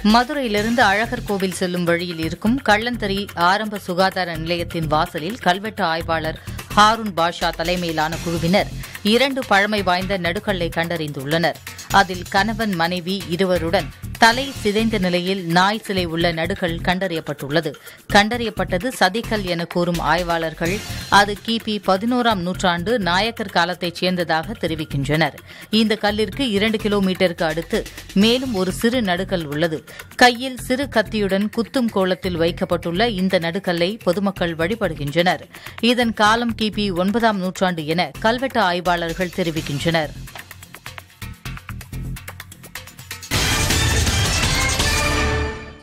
மதுரையிலிருந்து அழகர் கோவில் செல்லும் வழியில் இருக்கும் கள்ளந்தரி ஆரம்ப சுகாதார நிலையத்தின் வாசலில் கல்வெட்டு ஆய்வாளர் ஹாரூன் பாஷா தலைமையிலான குழுவினர் இரண்டு பழமை வாய்ந்த நடுக்கல்லை கண்டறிந்துள்ளனர் அதில் கணவன் மனைவி இருவருடன் தலை சிதைந்த நிலையில் நாய் சிலை உள்ள நடுகள் கண்டறியப்பட்டுள்ளது கண்டறியப்பட்டது சதிக்கல் என கூறும் ஆய்வாளர்கள் அது கிபி பதினோராம் நூற்றாண்டு நாயக்கர் காலத்தைச் சேர்ந்ததாக தெரிவிக்கின்றனர் இந்த கல்லிற்கு இரண்டு கிலோமீட்டருக்கு அடுத்து மேலும் ஒரு சிறு நடுக்கல் உள்ளது கையில் சிறு கத்தியுடன் குத்தும் கோலத்தில் வைக்கப்பட்டுள்ள இந்த நடுக்கல்லை பொதுமக்கள் வழிபடுகின்றனர் இதன் காலம் கிபி ஒன்பதாம் நூற்றாண்டு என கல்வெட்டு ஆய்வாளர்கள் தெரிவிக்கின்றனர்